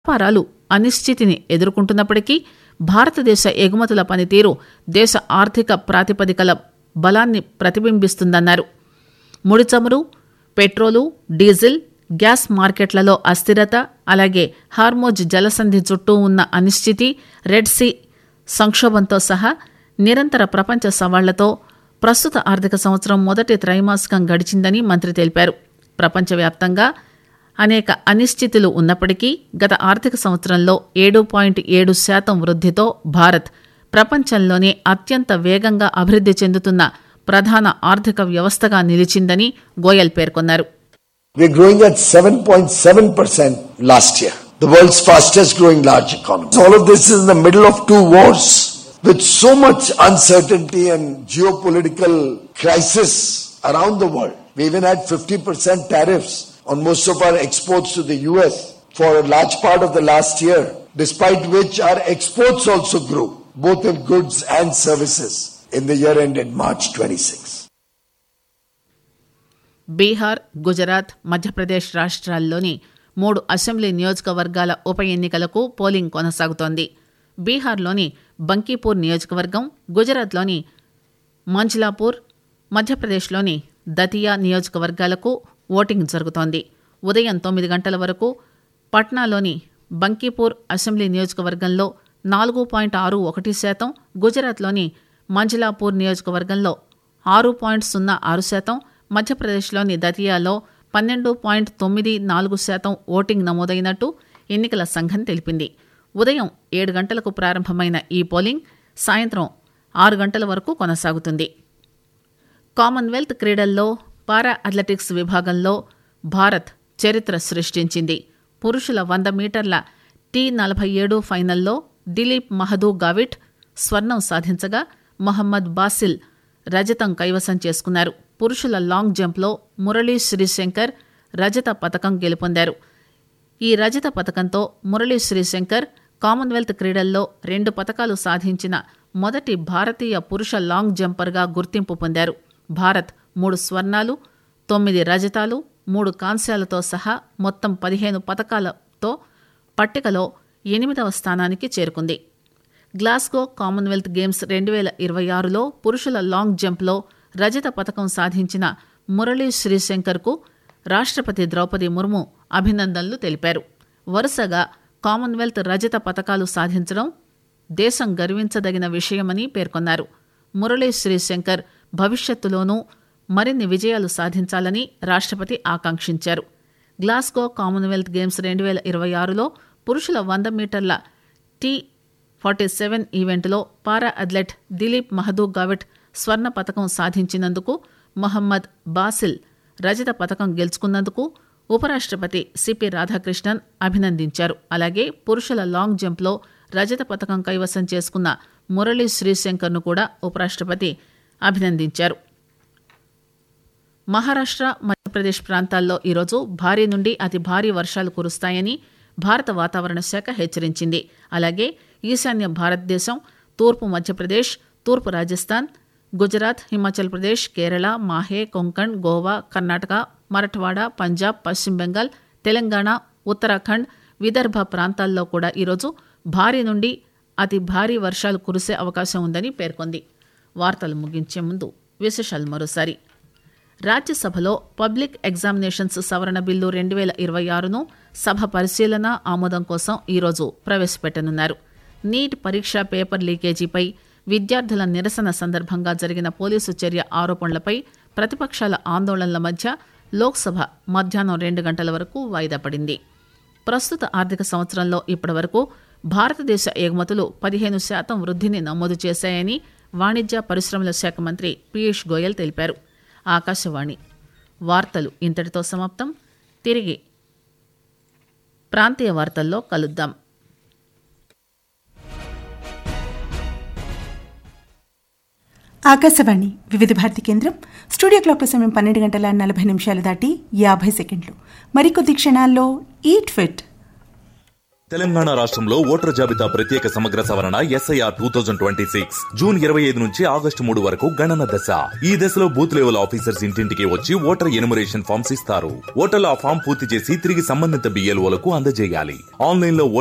వ్యాపారాలు అనిశ్చితిని ఎదుర్కొంటున్నప్పటికీ భారతదేశ ఎగుమతుల పనితీరు దేశ ఆర్థిక ప్రాతిపదికల బలాన్ని ప్రతిబింబిస్తుందన్నారు ముడి చమురు పెట్రోలు డీజిల్ గ్యాస్ మార్కెట్లలో అస్థిరత అలాగే హార్మోజ్ జలసంధి చుట్టూ ఉన్న అనిశ్చితి రెడ్ సీ సంక్షోభంతో సహా నిరంతర ప్రపంచ సవాళ్లతో ప్రస్తుత ఆర్థిక సంవత్సరం మొదటి త్రైమాసికం గడిచిందని మంత్రి తెలిపారు ప్రపంచవ్యాప్తంగా అనేక అనిశ్చితులు ఉన్నప్పటికీ గత ఆర్థిక సంవత్సరంలో ఏడు పాయింట్ ఏడు శాతం వృద్ధితో భారత్ ప్రపంచంలోనే అత్యంత వేగంగా అభివృద్ధి చెందుతున్న ప్రధాన ఆర్థిక వ్యవస్థగా నిలిచిందని గోయల్ పేర్కొన్నారు We're growing at 7.7% last year. The world's fastest growing large economy. All of this is in the middle of two wars with so much uncertainty and geopolitical crisis around the world. We even had 50% tariffs on most of our exports to the US for a large part of the last year, despite which our exports also grew, both in goods and services in the year ended March 26. Bihar Gujarat Madhya Pradesh రాష్ట్రాల్లోని మూడు assembly నియోజకవర్గాల ఉప ఎన్నికలకు polling కొనసాగుతోంది బీహార్లోని బంకీపూర్ నియోజకవర్గం గుజరాత్లోని మంజ్లాపూర్ మధ్యప్రదేశ్లోని దతియా నియోజకవర్గాలకు ఓటింగ్ జరుగుతోంది ఉదయం తొమ్మిది గంటల వరకు పట్నాలోని బంకీపూర్ అసెంబ్లీ నియోజకవర్గంలో నాలుగు పాయింట్ ఆరు ఒకటి శాతం గుజరాత్లోని మంజలాపూర్ నియోజకవర్గంలో ఆరు పాయింట్ సున్నా ఆరు శాతం మధ్యప్రదేశ్లోని దతియాలో పన్నెండు పాయింట్ తొమ్మిది నాలుగు శాతం ఓటింగ్ నమోదైనట్టు ఎన్నికల సంఘం తెలిపింది ఉదయం ఏడు గంటలకు ప్రారంభమైన ఈ పోలింగ్ సాయంత్రం ఆరు గంటల వరకు కొనసాగుతుంది కామన్వెల్త్ క్రీడల్లో పారా అథ్లెటిక్స్ విభాగంలో భారత్ చరిత్ర సృష్టించింది పురుషుల వంద మీటర్ల టీ నలభై ఏడు ఫైనల్లో దిలీప్ మహదూ గావిట్ స్వర్ణం సాధించగా మొహమ్మద్ బాసిల్ రజతం కైవసం చేసుకున్నారు పురుషుల లాంగ్ జంప్లో మురళీ శ్రీశంకర్ రజత పథకం గెలుపొందారు ఈ రజత పథకంతో మురళీ శ్రీశంకర్ కామన్వెల్త్ క్రీడల్లో రెండు పథకాలు సాధించిన మొదటి భారతీయ పురుష లాంగ్ జంపర్గా గుర్తింపు పొందారు భారత్ మూడు స్వర్ణాలు తొమ్మిది రజతాలు మూడు కాంస్యాలతో సహా మొత్తం పదిహేను పథకాలతో పట్టికలో ఎనిమిదవ స్థానానికి చేరుకుంది గ్లాస్గో కామన్వెల్త్ గేమ్స్ రెండు వేల ఇరవై ఆరులో పురుషుల లాంగ్ జంప్లో రజత పథకం సాధించిన మురళీ శ్రీశంకర్కు రాష్ట్రపతి ద్రౌపది ముర్ము అభినందనలు తెలిపారు వరుసగా కామన్వెల్త్ రజత పథకాలు సాధించడం దేశం గర్వించదగిన విషయమని పేర్కొన్నారు మురళీ శ్రీశంకర్ భవిష్యత్తులోనూ మరిన్ని విజయాలు సాధించాలని రాష్ట్రపతి ఆకాంక్షించారు గ్లాస్గో కామన్వెల్త్ గేమ్స్ రెండు వేల ఇరవై ఆరులో పురుషుల వంద మీటర్ల టీ ఫార్టీ సెవెన్ ఈవెంట్లో పారా అథ్లెట్ దిలీప్ మహదూ గావిట్ స్వర్ణ పథకం సాధించినందుకు మొహమ్మద్ బాసిల్ రజత పథకం గెలుచుకున్నందుకు ఉపరాష్ట్రపతి సిపి రాధాకృష్ణన్ అభినందించారు అలాగే పురుషుల లాంగ్ జంప్లో రజత పథకం కైవసం చేసుకున్న మురళీ శ్రీశంకర్ను కూడా ఉపరాష్ట్రపతి అభినందించారు మహారాష్ట్ర మధ్యప్రదేశ్ ప్రాంతాల్లో ఈరోజు భారీ నుండి అతి భారీ వర్షాలు కురుస్తాయని భారత వాతావరణ శాఖ హెచ్చరించింది అలాగే ఈశాన్య భారతదేశం తూర్పు మధ్యప్రదేశ్ తూర్పు రాజస్థాన్ గుజరాత్ హిమాచల్ ప్రదేశ్ కేరళ మాహే కొంకణ్ గోవా కర్ణాటక మరఠ్వాడ పంజాబ్ పశ్చిమ బెంగాల్ తెలంగాణ ఉత్తరాఖండ్ విదర్భ ప్రాంతాల్లో కూడా ఈరోజు భారీ నుండి అతి భారీ వర్షాలు కురిసే అవకాశం ఉందని పేర్కొంది వార్తలు ముగించే ముందు విశేషాలు మరోసారి రాజ్యసభలో పబ్లిక్ ఎగ్జామినేషన్స్ సవరణ బిల్లు రెండు వేల ఇరవై ఆరును సభ పరిశీలన ఆమోదం కోసం ఈరోజు ప్రవేశపెట్టనున్నారు నీట్ పరీక్ష పేపర్ లీకేజీపై విద్యార్థుల నిరసన సందర్భంగా జరిగిన పోలీసు చర్య ఆరోపణలపై ప్రతిపక్షాల ఆందోళనల మధ్య లోక్సభ మధ్యాహ్నం రెండు గంటల వరకు వాయిదా పడింది ప్రస్తుత ఆర్థిక సంవత్సరంలో ఇప్పటివరకు భారతదేశ ఎగుమతులు పదిహేను శాతం వృద్ధిని నమోదు చేశాయని వాణిజ్య పరిశ్రమల శాఖ మంత్రి పీయూష్ గోయల్ తెలిపారు ఆకాశవాణి వార్తలు ఇంతటితో సమాప్తం తిరిగి ప్రాంతీయ వార్తల్లో కలుద్దాం ఆకాశవాణి వివిధ భారతి కేంద్రం స్టూడియో క్లాక్ సమయం పన్నెండు గంటల నలభై నిమిషాలు దాటి యాభై సెకండ్లు మరికొద్ది క్షణాల్లో ఈట్ ఫిట్ తెలంగాణ రాష్ట్రంలో ఓటర్ జాబితా ప్రత్యేక సమగ్ర సవరణ SIR two thousand twenty six June ఇరవై ఐదు నుంచి ఆగస్టు మూడు వరకు గణన దశ ఈ దశలో బూత్ లెవెల్ ఆఫీసర్స్ ఇంటింటికి వచ్చి ఓటర్ ఎనుమరేషన్ ఫామ్స్ ఇస్తారు ఓటర్లు ఆ ఫామ్ పూర్తి చేసి తిరిగి సంబంధిత బిఎల్ఓలకు అందజేయాలి ఆన్లైన్ లో